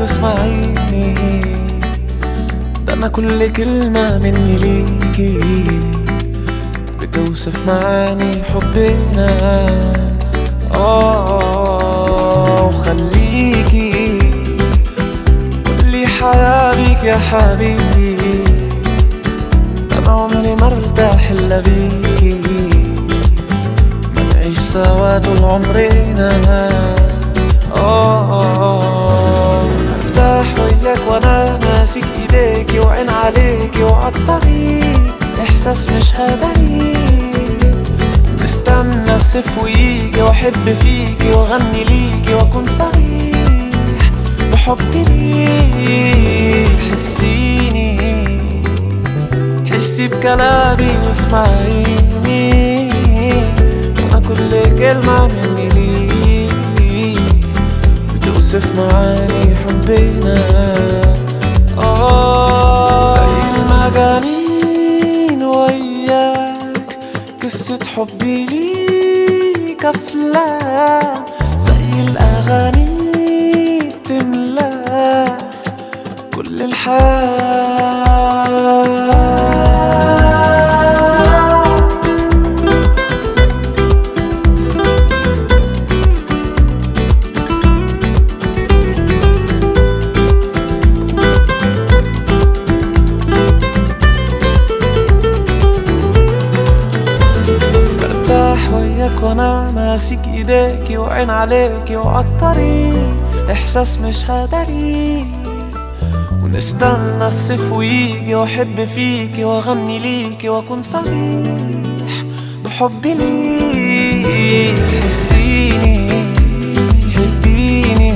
واسمعيني ده انا كل كلمة مني ليكي بتوصف معاني حبنا اه وخليكي كل حياة بيك يا حبيبي ده انا عمري ما ارتاح الا بيكي ما نعيش سوا طول عمرنا اه ارتاح وياك وانا ماسك ايديكي وعين عليكي وعالطريق احساس مش هدري نستنى الصيف ويجي واحب فيكي واغني ليكي واكون صريح بحبي ليك حسيني حسي بكلامي واسمعيني انا كل كلمة مني ليك بتوصف معاني حبنا آه زي المجانين وياك قصة حبي ليك أفلام زي الأغاني بتملا كل الحياة برتاح وياك وانا ماسك ايديكي وعين عليكي وعالطريق احساس مش هدري ونستنى الصيف ويجي واحب فيكي واغني ليكي واكون صريح بحبي ليك حسيني حبيني